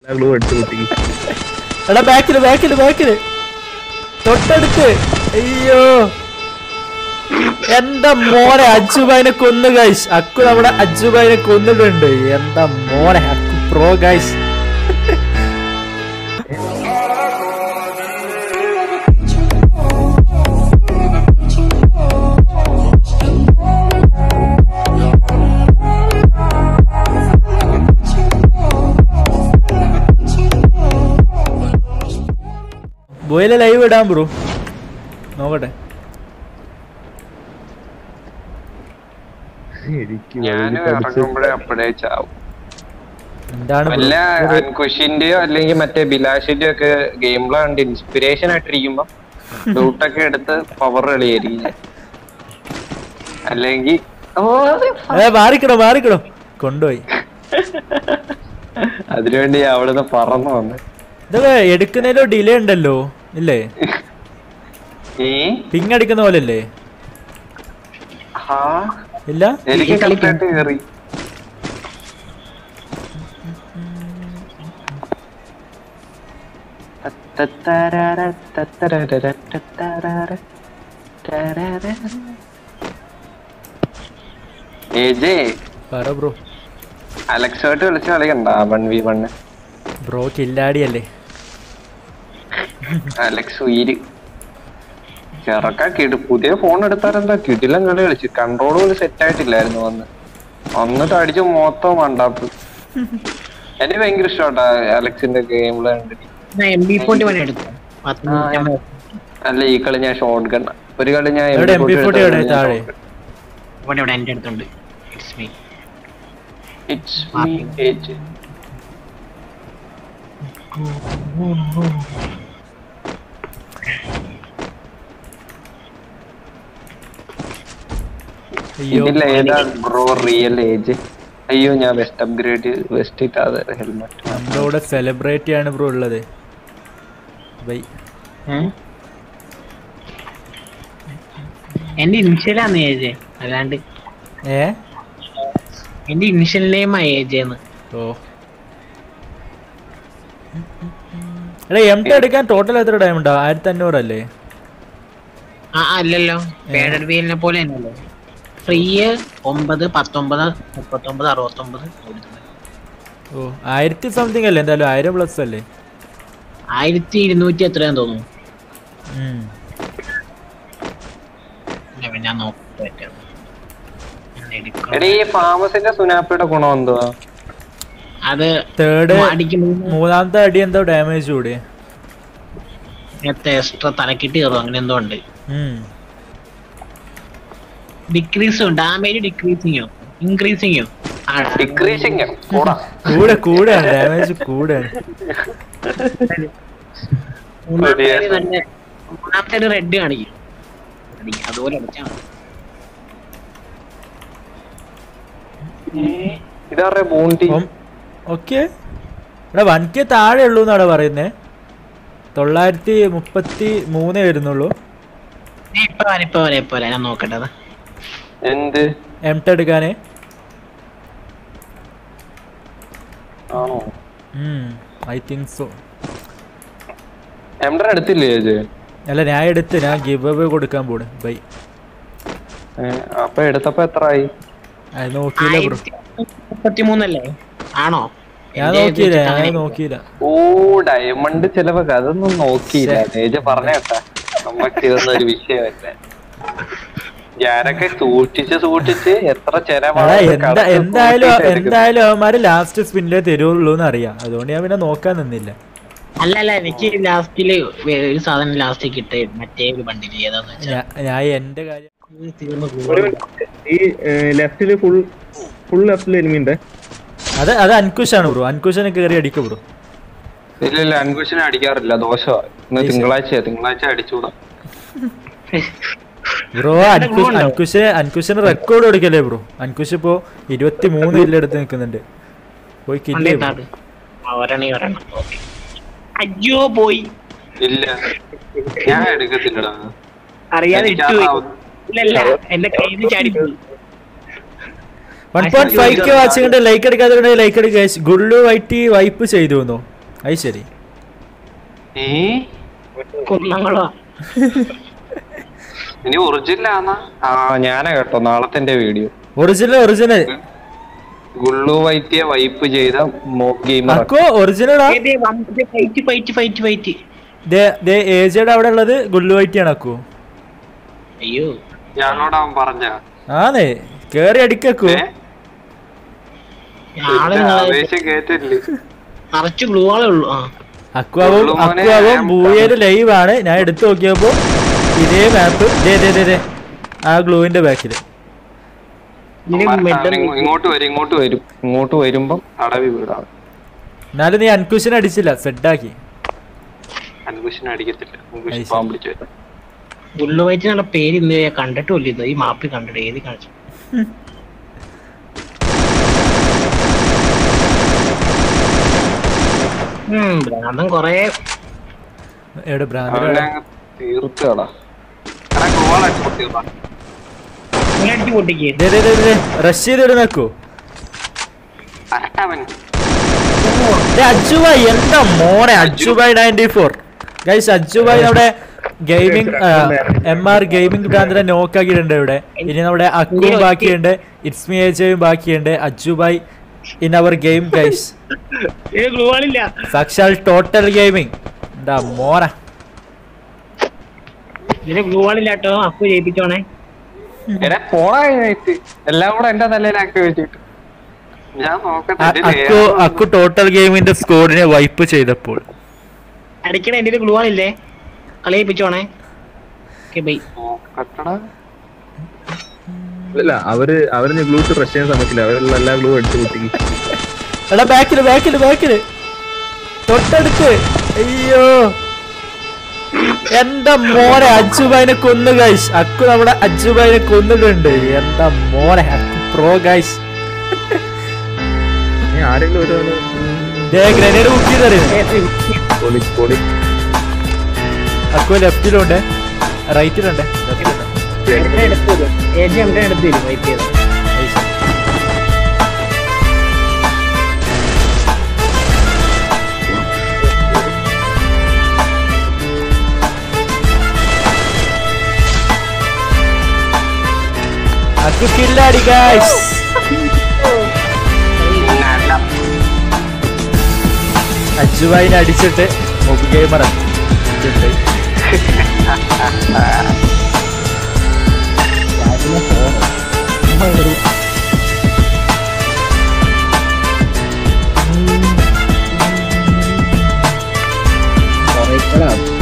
Glue അടിച്ചു കുട്ടി എടാ ബാക്കില് ബാക്കില് ബാക്കില് തൊട്ടടുത്ത് അയ്യോ എന്താ മോനെ അജുബായിനെ കൊന്നു ഗൈസ് അക്കു നമ്മുടെ അജുബായിനെ കൊന്നിട്ടുണ്ട് എന്താ മോനെ അക്കു പ്രോ ഗൈസ് ബോയിലെ ലൈവ് ഇടാൻ ബ്രോ നോക്കട്ടെ എനിക്ക് ഞാനും ഇറങ്ങുമ്പോഴേ അപ്പോഴേ ചാവും എന്താണ് bro? വല്ല അൻകുഷിന്റെയോ അല്ലെങ്കിൽ മറ്റേ ബിലാഷിന്റെയോ ഒക്കെ ഗെയിം കണ്ട് ഇൻസ്പിറേഷൻ ആയിട്ടിരിക്കുമ്പോ ഡൂട്ടൊക്കെ എടുത്ത് പവർ കളിയായിരിക്കും ഞാൻ. അല്ലെങ്കിൽ ഓ അത് ഏ മാറിക്കണോ മാറിക്കണോ കൊണ്ടുപോയി അതിനുവേണ്ടി ഞാൻ അവിടുന്ന് പറന്നു വന്ന് ഇതൊക്കെ എടുക്കുന്നതിലോ ഡിലേ ഉണ്ടല്ലോ ഇല്ലേ ഈ പിങ് അടിക്കുന്ന പോലെ അല്ലേ ഹാ ഇല്ല എനിക്ക് കളിക്കാട്ട് കേറി ഏജേ പറ ബ്രോ അലക്സോട്ട് വിളിച്ച് കളിക്കണ്ട വൺ വി വണ് ബ്രോ കില്ലാടിയല്ലേ അലക്സ് ഉയിര് ചെറുക്കാ കിടു പുതിയ ഫോൺ എടുത്താരെന്താ കിടിലം കളി കളിച്ചു കൺട്രോൾ പോലും സെറ്റ് ആയിട്ടില്ലായിരുന്നു വന്ന് വന്നിട്ട് അടിച്ച് മൊത്തം മണ്ടാപ്പ് എനിക്ക് ഭയങ്കര ഇഷ്ടമാട്ടാ അലക്സിന്റെ ഗെയിമില് കണ്ടിട്ട് എം ബി ഫോർട്ടി വൺ എടുത്തു പത്ത് ആ, നൂറ്റമ്പത്. അല്ല ഈ കളി ഞാൻ ഷോട്ട് ഗൺ ഒരു കളി ഞാൻ എവിടെ MP40 MP40 എവിടെ? എടുത്തത് ഞാൻ താഴെ? shotgun. ഇവിടെ ഇവിടെ എന്റെ അടുത്തുണ്ട് it's me It's me, AJ. അയ്യോ ഇതിൽ ഏതാ ബ്രോ റിയൽ ഏജ് അയ്യോ ഞാൻ വെസ്റ്റ് അപ്ഗ്രേഡ് വെസ്റ്റ് ഇട്ടാതെ ഹെൽമെറ്റ് നമ്മുടെ കൂടെ സെലിബ്രേറ്റ് ആണ് ബ്രോ ഉള്ളത് ബൈ എന്റെ ഇനിഷ്യലാന്ന് ഏജ് അല്ലാണ്ട് ഏ എന്റെ ഇനിഷ്യൽ നെയിം ഏജ് എന്ന് ഓ എടാ എം ടി എടുക്കാൻ ടോട്ടൽ എത്ര ടൈം ഉണ്ടോ ആയിരത്തി അഞ്ഞൂറല്ലേ ആ ആ, അല്ലല്ലോ പേഡഡ് വീലിനെ പോലെ തന്നെയല്ലോ ഫ്രീ ഒമ്പത് പത്തൊമ്പത് മുപ്പത്തൊമ്പത് അറുപത്തൊമ്പത് ഓ ആയിരത്തി സംതിങ് അല്ലേ എന്തായാലും ആയിരം പ്ലസ് അല്ലേ ആയിരത്തി ഇരുന്നൂറ്റി എത്രയാന്ന് തോന്നുന്നു ഉം. ഇല്ല, പിന്നെ ഞാൻ നോക്കിട്ട് പറ്റാം. ഞാൻ എടുക്കണം. എടാ ഈ ഫാമസിന്റെ സുനാപ്പിയുടെ ഗുണം എന്തുവാ അത് തേർഡ് അടിക്കുമ്പോൾ മൂന്നാമത്തെ അടി എന്തോ ഡാമേജ് കൂടി എക്സ്ട്രാ തലക്കിട്ട് കയറും അങ്ങനെ എന്തോ ഉണ്ട് ഉം. ഡിക്രീസും ഡാമേജ് ഡിക്രീസിങ്ങോ ഇൻക്രീസിങ്ങോ ഡിക്രീസിങ് കൂടാ കൂടെ കൂടെയാണ് ഡാമേജ് കൂടെയാണ് മൂന്നാമത്തെ റെഡ് കാണിക്കും അടി- അതുപോലെ അടിച്ചാൽ മതി ഇതാറേ ബൂണ്ടി ഓക്കെ എടാ വൺ കെ താഴെ ഉള്ളൂ എന്നാണ് പറയുന്നേ തൊള്ളായിരത്തി മുപ്പത്തി മൂന്നേ വരുന്നുള്ളൂ ഏ, ഇപ്പൊ വരാം ഇപ്പൊ വരാം ഇപ്പൊ വരാം ഞാൻ നോക്കട്ടെ അത് എന്ത് എം ടെ എടുക്കാന് ആണോ ഐ തിങ്ക് സോ എംഡർ എടുത്തില്ലേ ഏജ് അല്ല ഞാൻ എടുത്ത് ഞാൻ ഗിവ് അവേ കൊടുക്കാൻ പോണ് ബൈ അപ്പൊ എടുത്തപ്പോ എത്രയായി അത് നോക്കിയില്ല ബ്രോ മുപ്പത്തിമൂന്നല്ലേ ആണോ ഞാൻ എന്റെ ഇത് നോക്കിയില്ല വെച്ചിട്ട് ഞാൻ അങ്ങനെ- നോക്കിയില്ല ഓ ഡയമണ്ട് ചെലവൊക്കെ അതൊന്നും നോക്കിയില്ല ഏജ് പറഞ്ഞ കേട്ടാ നമുക്ക് ഇതൊന്നും ഒരു വിഷയമല്ല ഞാനൊക്കെ സൂക്ഷിച്ച് സൂക്ഷിച്ച് എത്ര എടാ ചെലവാണ് എന്താ കടത്ത് എന്തായാലും കൂട്ടിയിട്ട് എടുക്കുന്നത്. എന്തായാലും അവന്മാര് ലാസ്റ്റ് സ്പിന്നിലേ തരുള്ളൂ എന്ന് അറിയാം അതുകൊണ്ട് ഞാൻ പിന്നെ നോക്കാൻ നിന്നില്ല അല്ല അല്ല എനിക്ക് ലാസ്റ്റില് ഒരു സാധനം ലാസ്റ്റ് കിട്ടേ മറ്റേ ഒരു ബണ്ടിൽ ഏതാന്ന് വെച്ചാൽ ഞാ- ഞാൻ എന്റെ കാര്യം തീർന്നു ഒരു minute. ഈ ലെഫ്റ്റില് ഫുൾ ഫുൾ ലെഫ്റ്റിൽ എനിമിണ്ട് അത് അത് അൻകുഷാണ് ബ്രോ അൻകുഷനെ കയറി അടിക്കും ബ്രോ ഇല്ല ഇല്ല അൻകുശിനെ അടിക്കാറില്ല ദോഷമാ ഇന്ന് തിങ്കളാഴ്ചയാ തിങ്കളാഴ്ച അടിച്ചുകൂടാ ബ്രോ അൻകുഷ് അൻകുഷ് അൻകുഷിന് റെക്കോർഡ് കൊടുക്കല്ലേ ബ്രോ അൻകുഷ് ഇപ്പോ ഇരുപത്തി മൂന്ന് ഇല്ലെടുത്ത് നിൽക്കുന്നുണ്ട് പോയി കില്ലേ ഒരെണ്ണി ഒരെണ്ണം ഓക്കെ അയ്യോ പോയി ഇല്ല ഞാൻ എടുക്കത്തില്ലടാ അറിയാതെ എനിക്ക് ഇട്ടു ആ പോയി. ഇല്ല ഇല്ല എന്റെ കയ്യിൽ നിന്ന് ചാടിപ്പോയി വൺ പോയിന്റ് ഫൈവ് കെ വാച്ചിങ്ങിട്ട് ലൈക്ക് എടുക്കാതെ ലൈക്ക് എടുക്കുക ഗുള്ളു വൈറ്റി വൈപ്പ് ചെയ്തു എന്നോ അത് ശരി ഏ കുന്നംകുളം ഇനി ഒറിജിനൽ ആന്നാ ആ ഞാനാ കേട്ടോ നാളത്തെ എന്റെ വീഡിയോ ഒറിജിനൽ ഒറിജിനൽ ഗുള്ളു വൈറ്റിയ വൈപ്പ് ചെയ്ത മോക്ക് ഗെയിമർ അക്കോ ഒറിജിനലാ ഫൈറ്റ് ഫൈറ്റ് ഫൈറ്റ് ഫൈറ്റ് ദേ ഏജയുടെ അവിടെ ഉള്ളത് ഗുള്ളുവൈറ്റി ആണ് അക്കു അയ്യോ ഞാനോട് അവൻ പറഞ്ഞ ആന്നേ കേറി അടിക്കക്കു ആള് നിങ്ങളെ ആവേശം കേട്ടില്ലേ നിറച്ച് ഗ്ലൂ ആളേ ഉള്ളൂ ആ അക്വാവും ഗുള്ളു മോനെ അക്വാവും ഞാൻ ബൂയയുടെ ലൈവ് ആണ് ഞാൻ എടുത്തു നോക്കിയപ്പോ ഇതേ മാപ്പ് ദേ ദേ ദേ ദേ ആ ഗ്ലൂവിന്റെ ബാക്കില് ഇതിന് അവൻ മിഡൽ ഇങ്ങോ- ഇങ്ങോട്ട് വരും ഇങ്ങോട്ട് വരും ഇങ്ങോട്ട് വരുമ്പം തടവി വീടാണ് എന്നാലും നീ അൻകുഷൻ അടിച്ചില്ല സെഡാക്കി അൻകുശിനെ അടിക്കത്തില്ല അൻകുശ് അത് ശരി. പാമ്പ് പിടിച്ചു വരും ബുള്ളുവൈറ്റിനുള്ള പേര് ഇന്ന് ഞാൻ കണ്ടിട്ടുമില്ല ഇത് ഈ മാപ്പിൽ കണ്ടിട്ട് ഏത് കാണിച്ചു ഉം ഭ്രാന്തൻ കൊറേ എവിടെ ഭ്രാന്തൻ അവനെ അങ്ങ് തീർത്തുകളാ എടാ ഗോൾ അടിച്ചു തീർത്താ അടിച്ചു പൊട്ടിക്ക് ദേ ദേ ദേ ദേ റഷ് ചെയ്ത് നോക്കൂ അവൻ അജുബായ് എന്താ മോനെ അജുബായ് നയൻറ്റി ഫോർ ഗൈസ് അജുബായ് നമ്മുടെ ഗെയിമിംഗ് എം ആർ ഗെയിമിംഗ് ഭ്രാന്തനെ നോക്കാക്കിയിട്ടുണ്ട് ഇവിടെ ഇനി നമ്മുടെ അക്കുവും ബാക്കിയുണ്ട് ഇറ്റ്സ് മി ഏജയും ബാക്കിയുണ്ട് അജുബായ് ഇൻ അവർ ഗെയിം ഗൈസ് ഇത് ഗ്ലൂ ആളില്ല സാക്ഷാൽ ടോട്ടൽ ഗെയിമിംഗ് എന്താ മോന ഇതിന് ഗ്ലൂ ആളില്ല കേട്ടോ അപ്പു ജയിപ്പിച്ചോണേ എടാ പോടാ കഴിഞ്ഞിട്ട് എല്ലാം കൂടെ എന്റെ തലയിലാക്കി വെച്ചിട്ട് ഞാൻ നോക്കട്ടെ അ- ഇതില് അക്കു ഏതാ- അക്കു ടോട്ടൽ ഗെയിമിന്റെ സ്കോഡിനെ വൈപ്പ് ചെയ്തപ്പോൾ അടിക്കണേ എന്റെ ഗ്ലൂ ആളില്ലേ കളി ജയിപ്പിച്ചോണേ ഓക്കെ ബൈ നോക്കട്ടെടാ. അല്ല അവര് അവര് ഗ്ലൂ റഷ് ചെയ്യാൻ സമയത്തില്ല അവരെല്ലാം എല്ലാ ഗ്ലൂ അടിച്ചു പൊട്ടിക്കും എടാ ബാക്കില് ബാക്കില് ബാക്കില് തൊട്ടടുത്ത് അയ്യോ എന്താ മോനെ അജുബായിനെ കൊന്നു ഗൈസ് അക്കു നമ്മുടെ അജുബായിനെ കൊന്നിട്ടുണ്ട് എന്താ മോനെ അക്കു പ്രോ ഗൈസ് നീ ആരെങ്കിലും ഒരു ഗ്രനേഡ് ബുക്ക് ചെയ്തറിയുന്നു പൊളി പൊളി അക്കു ലെഫ്റ്റിലുണ്ട് റൈറ്റിലുണ്ട് ലെഫ്റ്റിലുണ്ട് എടുത്തു തരും ഏജ് എം എടുത്തു തരും വൈപ്പ് ചെയ്ത് Nice. അക്കു കില്ലാടി ഗൈസ് നല്ല അജുബായിനെ അടിച്ചിട്ട് മൊബ് ഗെയിമർ കുറേ